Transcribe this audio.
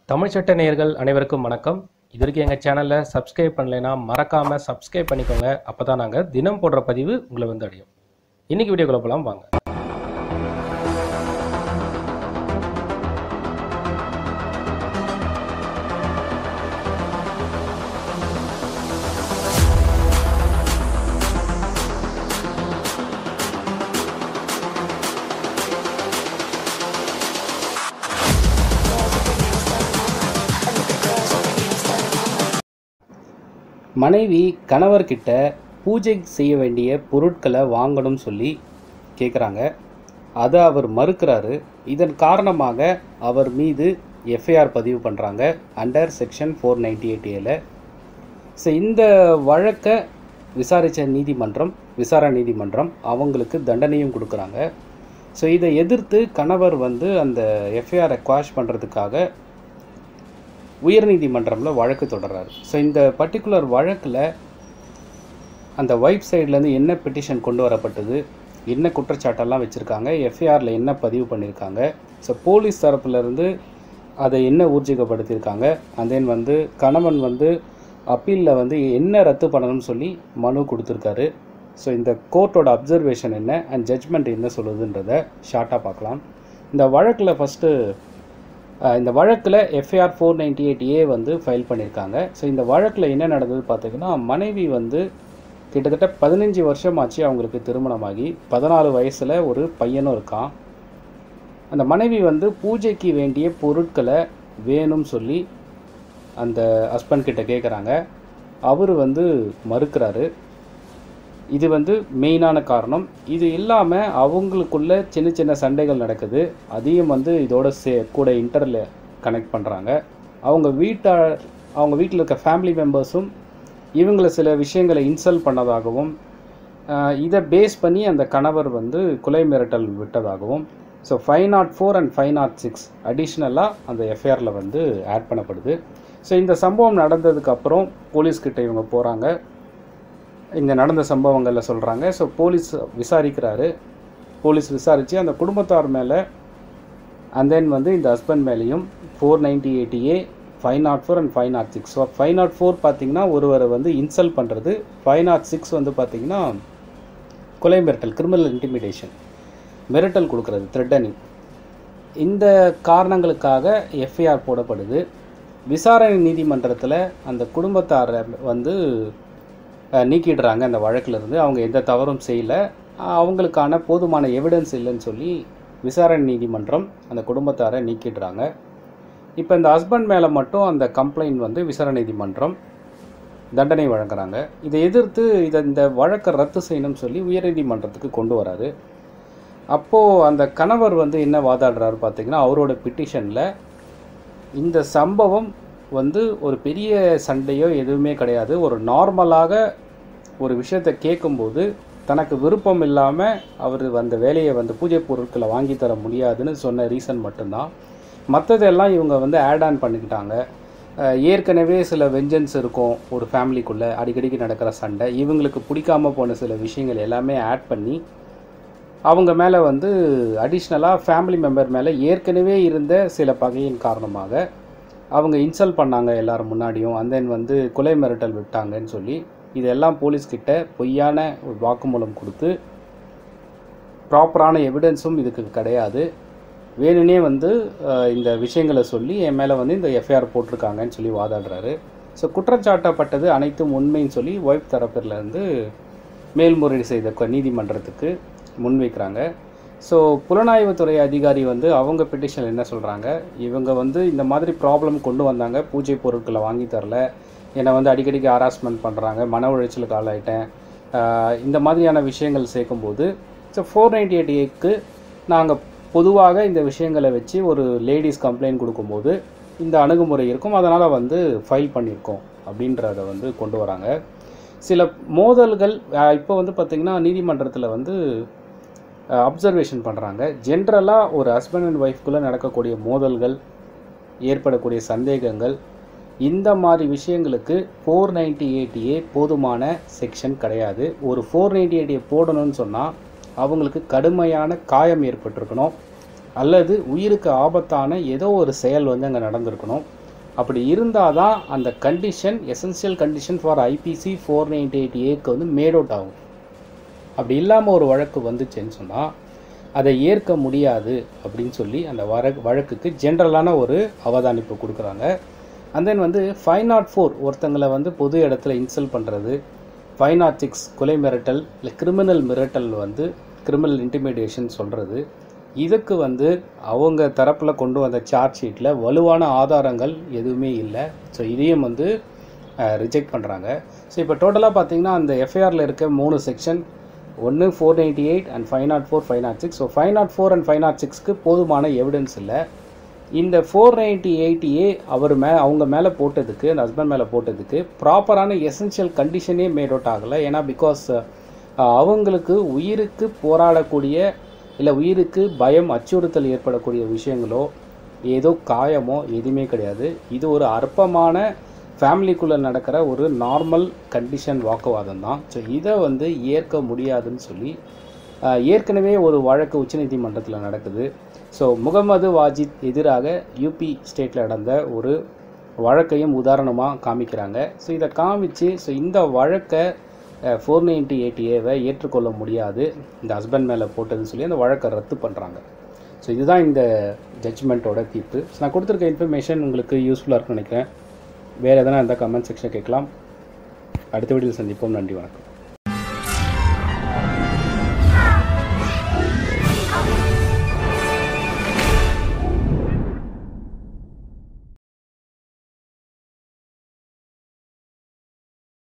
தமிழ் சட்ட நேயர்கள் அனைவருக்கும் வணக்கம் இது வரைக்கும் எங்கள் சேனலில் சப்ஸ்கிரைப் பண்ணலைன்னா மறக்காமல் சப்ஸ்கிரைப் பண்ணிக்கோங்க அப்போ தான் நாங்கள் தினம் போடுற பதிவு உங்களை வந்து அடையும் இன்னைக்கு வீடியோக்குள்ள போகலாம் வாங்க மனைவி கணவர்கிட்ட பூஜை செய்ய வேண்டிய பொருட்களை வாங்கணும்னு சொல்லி கேட்குறாங்க அதை அவர் மறுக்கிறாரு இதன் காரணமாக அவர் மீது எஃப்ஐஆர் பதிவு பண்ணுறாங்க under section four ninety eight ஏல ஸோ இந்த வழக்கை விசாரித்த நீதிமன்றம் விசாரணை நீதிமன்றம் அவங்களுக்கு தண்டனையும் கொடுக்குறாங்க ஸோ இதை எதிர்த்து கணவர் வந்து அந்த எஃப்ஐஆரை குவாஷ் பண்ணுறதுக்காக உயர்நீதிமன்றம்ல வழக்கு தொடர்றாரு ஸோ இந்த பர்டிகுலர் வழக்கில் அந்த ஒய்ஃப் சைட்லேருந்து என்ன பெட்டிஷன் கொண்டு வரப்பட்டது என்ன குற்றச்சாட்டெல்லாம் வச்சுருக்காங்க எஃப்ஐஆரில் என்ன பதிவு பண்ணியிருக்காங்க ஸோ போலீஸ் தரப்புலேருந்து அதை என்ன ஊர்ஜிதப்படுத்தியிருக்காங்க அண்ட் தென் வந்து கணவன் வந்து அப்பீலில் வந்து என்ன ரத்து பண்ணணும்னு சொல்லி மனு கொடுத்துருக்காரு ஸோ இந்த கோர்ட்டோட அப்சர்வேஷன் என்ன அண்ட் ஜட்ஜ்மெண்ட் என்ன சொல்லுதுன்றதை ஷார்ட்டாக பார்க்கலாம் இந்த வழக்கில் ஃபஸ்ட்டு அஹ் இந்த வழக்கில் FIR four ninety eight A வந்து ஃபைல் பண்ணியிருக்காங்க ஸோ இந்த வழக்கில் என்ன நடந்தது பார்த்தீங்கன்னா மனைவி வந்து கிட்டத்தட்ட பதினஞ்சு வருஷம் ஆச்சு அவங்களுக்கு திருமணமாகி பதினாலு வயசில் ஒரு பையனும் இருக்கான் அந்த மனைவி வந்து பூஜைக்கு வேண்டிய பொருட்களை வேணும்னு சொல்லி அந்த ஹஸ்பண்ட் கிட்ட கேட்குறாங்க அவர் வந்து மறுக்கிறாரு இது வந்து மெயினான காரணம் இது இல்லாமல் அவங்களுக்குள்ள சின்ன சின்ன சண்டைகள் நடக்குது அதையும் வந்து இதோட சே கூட இன்டர்ல கனெக்ட் பண்ணுறாங்க அவங்க வீட்டார் அவங்க வீட்டில் இருக்க ஃபேமிலி மெம்பர்ஸும் இவங்களை சில விஷயங்களை இன்சல்ட் பண்ணதாகவும் ஆஹ் இதை பேஸ் பண்ணி அந்த கணவர் வந்து கொலை மிரட்டல் விட்டதாகவும் so five naught four and five naught six அடிஷ்னலாக அந்த எஃப்ஐஆரில் வந்து ஆட் பண்ணப்படுது ஸோ இந்த சம்பவம் நடந்ததுக்கப்புறம் போலீஸ்கிட்ட இவங்க போகிறாங்க இங்கே நடந்த சம்பவங்களில் சொல்கிறாங்க ஸோ போலீஸ் விசாரிக்கிறாரு போலீஸ் விசாரித்து அந்த குடும்பத்தார் மேலே அண்ட் தென் வந்து இந்த ஹஸ்பண்ட் மேலேயும் four ninety eight A five naught four and five naught six so five naught four பார்த்தீங்கன்னா ஒருவரை வந்து இன்சல்ட் பண்ணுறது ஃபைவ் நாட் சிக்ஸ் வந்து பார்த்தீங்கன்னா கொலை மிரட்டல் கிரிமினல் இன்டிமிடேஷன் மிரட்டல் கொடுக்கறது த்ரெட்டனிங் இந்த காரணங்களுக்காக எஃப்ஐஆர் போடப்படுது விசாரணை நீதிமன்றத்தில் அந்த குடும்பத்தாரை வந்து அஹ், நீக்கிடுறாங்க அந்த வழக்குல இருந்து அவங்க எந்த தவறும் செய்யல அஹ், அவங்களுக்கான போதுமான எவிடன்ஸ் இல்லைன்னு சொல்லி விசாரணை நீதிமன்றம் அந்த குடும்பத்தாரை நீக்கிடுறாங்க இப்போ இந்த ஹஸ்பண்ட் மேலே மட்டும் அந்த கம்ப்ளைண்ட் வந்து விசாரணை நீதிமன்றம் தண்டனை வழங்குறாங்க இதை எதிர்த்து இதை இந்த வழக்கை ரத்து செய்யணும்னு சொல்லி உயர்நீதிமன்றத்துக்கு கொண்டு வராரு அப்போது அந்த கணவர் வந்து என்ன வாதாடுறாரு பார்த்தீங்கன்னா அவரோட பிட்டிஷனில் இந்த சம்பவம் வந்து ஒரு பெரிய சண்டையோ எதுவுமே கிடையாது ஒரு நார்மலாக ஒரு விஷயத்தை கேட்கும்போது தனக்கு விருப்பம் இல்லாமல் அவர் அந்த வேலையை வந்து பூஜை பொருட்களை வாங்கி தர முடியாதுன்னு சொன்ன ரீசன் மட்டும்தான் மற்றதெல்லாம் இவங்க வந்து ஆட் ஆன் பண்ணிக்கிட்டாங்க அஹ் ஏற்கனவே சில வெஞ்சன்ஸ் இருக்கும் ஒரு ஃபேமிலிக்குள்ளே அடிக்கடிக்கு நடக்கிற சண்டை இவங்களுக்கு பிடிக்காம போன சில விஷயங்கள் எல்லாமே ஆட் பண்ணி அவங்க மேலே வந்து அடிஷ்னலாக ஃபேமிலி மெம்பர் மேலே ஏற்கனவே இருந்த சில பகையின் காரணமாக அவங்க இன்சல்ட் பண்ணாங்க எல்லாரும் முன்னாடியும் and then வந்து கொலை மிரட்டல் விட்டாங்கன்னு சொல்லி இதெல்லாம் போலீஸ்கிட்ட பொய்யான ஒரு வாக்குமூலம் கொடுத்து ப்ராப்பரான எவிடன்ஸும் இதுக்கு கிடையாது வேணுனே வந்து அஹ், இந்த விஷயங்களை சொல்லி என் மேலே வந்து இந்த எஃப்ஐஆர் போட்டிருக்காங்கன்னு சொல்லி வாதாடுறாரு ஸோ குற்றச்சாட்டப்பட்டது அனைத்தும் உண்மைன்னு சொல்லி ஒய்ஃப் தரப்பிலிருந்து மேல்முறையீடு செய்த கொ- நீதிமன்றத்துக்கு முன்வைக்கிறாங்க ஸோ புலனாய்வுத்துறை அதிகாரி வந்து அவங்க பெட்டிஷன் என்ன சொல்கிறாங்க இவங்க வந்து இந்த மாதிரி ப்ராப்ளம் கொண்டு வந்தாங்க பூஜை பொருட்களை வாங்கி தரல என்னை வந்து அடிக்கடிக்கு ஹராஸ்மெண்ட் பண்ணுறாங்க மன உளைச்சலுக்கு ஆளாயிட்டேன் ஆஹ் இந்த மாதிரியான விஷயங்கள் சேர்க்கும்போது ஸோ ஃபோர் நைன்டி எயிட் ஏக்கு நாங்கள் பொதுவாக இந்த விஷயங்களை வச்சு ஒரு லேடிஸ் கம்ப்ளைண்ட் கொடுக்கும்போது இந்த அணுகுமுறை இருக்கும் அதனால் வந்து ஃபைல் பண்ணியிருக்கோம் அப்படின்றத வந்து கொண்டு வராங்க சில மோதல்கள் ஆஹ் இப்போ வந்து பார்த்திங்கன்னா நீதிமன்றத்தில் வந்து அப்சர்வேஷன் பண்ணுறாங்க ஜென்ரலாக ஒரு ஹஸ்பண்ட் அண்ட் ஒய்ஃப்குள்ளே நடக்கக்கூடிய மோதல்கள் ஏற்படக்கூடிய சந்தேகங்கள் இந்த மாதிரி விஷயங்களுக்கு ஃபோர் நைன்டி எயிட் ஏ போதுமான செக்ஷன் கிடையாது ஒரு ஃபோர் நைன்டி எயிட் ஏ போடணும்னு சொன்னால் அவங்களுக்கு கடுமையான காயம் ஏற்பட்டிருக்கணும் அல்லது உயிருக்கு ஆபத்தான ஏதோ ஒரு செயல் வந்து அங்கே நடந்திருக்கணும் அப்படி இருந்தால் தான் அந்த condition essential condition for IPC four ninety eight ஏக்கு வந்து மேட் அவுட் ஆகும் அப்படி இல்லாமல் ஒரு வழக்கு வந்துச்சுன்னு சொன்னால் அதை ஏற்க முடியாது அப்படின்னு சொல்லி அந்த வழக்கு வழக்குக்கு ஜென்ரலான ஒரு அவதானிப்பு கொடுக்குறாங்க அண்ட் தென் வந்து ஃபைவ் நாட் ஃபோர் ஒருத்தங்களை வந்து பொது இடத்துல இன்சல்ட் பண்ணுறது ஃபைவ் நாட் சிக்ஸ் கொலை மிரட்டல் இல்லை கிரிமினல் மிரட்டல் வந்து கிரிமினல் இன்டிமிடேஷன் சொல்கிறது இதுக்கு வந்து அவங்க தரப்பில் கொண்டு வந்த சார்ஜ் ஷீட்டில் வலுவான ஆதாரங்கள் எதுவுமே இல்லை ஸோ இதையும் வந்து ரிஜெக்ட் பண்ணுறாங்க ஸோ இப்போ டோட்டலாக பார்த்தீங்கன்னா அந்த எஃப்ஐஆரில் இருக்க மூணு செக்ஷன் ஒன்று four ninety eight and five naught four five naught six so five naught four and five naught சிக்ஸ்க்கு போதுமான எவிடன்ஸ் இல்லை இந்த ஃபோர் நைன்டி எயிட் ஏ அவர் மே அவங்க மேலே போட்டதுக்கு அந்த ஹஸ்பண்ட் மேலே போட்டதுக்கு ப்ராப்பரான எசென்ஷியல் கண்டிஷனே மேட் அவுட் ஆகலை ஏன்னா பிகாஸ் அவங்களுக்கு உயிருக்கு போராடக்கூடிய இல்லை உயிருக்கு பயம் அச்சுறுத்தல் ஏற்படக்கூடிய விஷயங்களோ ஏதோ காயமோ எதுவுமே கிடையாது இது ஒரு அற்பமான ஃபேமிலிக்குள்ளே நடக்கிற ஒரு நார்மல் கண்டிஷன் வாக்குவாதம் தான் ஸோ இதை வந்து ஏற்க முடியாதுன்னு சொல்லி ஆஹ், ஏற்கனவே ஒரு வழக்கு உச்சநீதிமன்றத்தில் நடக்குது ஸோ முகமது வாஜித் எதிராக யூபி ஸ்டேட்டில் நடந்த ஒரு வழக்கையும் உதாரணமாக காமிக்கிறாங்க ஸோ இதை காமிச்சு ஸோ இந்த வழக்கை ஃபோர் நைன்டி எயிட் ஏவை ஏற்றுக்கொள்ள முடியாது இந்த ஹஸ்பண்ட் மேலே போட்டதுன்னு சொல்லி அந்த வழக்கை ரத்து பண்ணுறாங்க ஸோ இதுதான் இந்த ஜட்ஜ்மெண்ட்டோட தீர்ப்பு ஸோ நான் கொடுத்துருக்க இன்ஃபர்மேஷன் உங்களுக்கு யூஸ்ஃபுல்லாக இருக்கும்னு நினைக்கிறேன் வேறு எதனா இருந்தால் கமெண்ட் செக்ஷன் கேட்கலாம் அடுத்த வீடியோவில் சந்திப்போம் நன்றி வணக்கம்